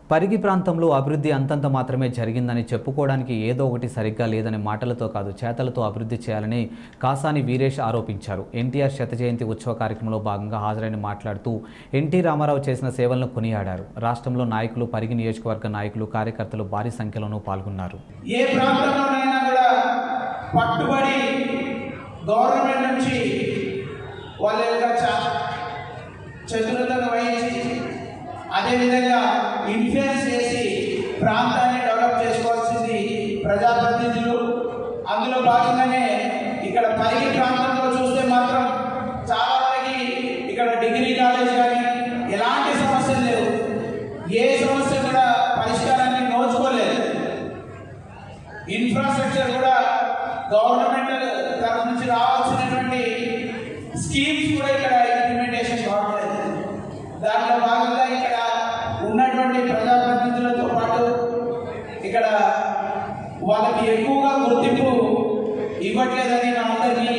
పరిగి ప్రాంతంలో అభివృద్ధి అంతంత మాత్రమే జరిగిందని చెప్పుకోవడానికి ఏదో ఒకటి సరిగ్గా లేదనే మాటలతో కాదు చేతలతో అభివృద్ధి చేయాలని కాసాని వీరేష్ ఆరోపించారు ఎన్టీఆర్ శత జయంతి ఉత్సవ కార్యక్రమంలో భాగంగా హాజరైన మాట్లాడుతూ ఎన్టీ రామారావు చేసిన సేవలను కొనియాడారు రాష్ట్రంలో నాయకులు పరిగి నియోజకవర్గ నాయకులు కార్యకర్తలు భారీ సంఖ్యలోనూ పాల్గొన్నారు ఏ ప్రాంతంలోనైనా కూడా పట్టుబడి గవర్నమెంట్ నుంచి వాళ్ళ యొక్క చ- చతురతను వహించి అదేవిధంగా ఇన్ఫ్లుయెన్స్ చేసి ప్రాంతాన్ని డెవలప్ చేసుకోవాల్సింది ప్రజాప్రతినిధులు అందులో భాగంగానే ఇక్కడ పరిగి ప్రాంతంలో చూస్తే మాత్రం చాలా వరకు ఇక్కడ డిగ్రీ కాలేజ్ కానీ ఎలాంటి సమస్యలు లేవు ఏ సమస్య కూడా పరిష్కారాన్ని నోచుకోలేదు ఇన్ఫ్రాస్ట్రక్చర్ కూడా గవర్నమెంట్ తరఫు నుంచి రావాల్సినటువంటి స్కీమ్స్ కూడా ఇక్కడ ఇంప్లిమెంటేషన్ కావట్లేదు దాంట్లో భాగంగా ఇక్కడ ఉన్నటువంటి ప్రజాప్రతినిధులతో పాటు ఇక్కడ వాళ్ళకి ఎక్కువగా గుర్తింపు ఇవ్వట్లేదని నా అందరికీ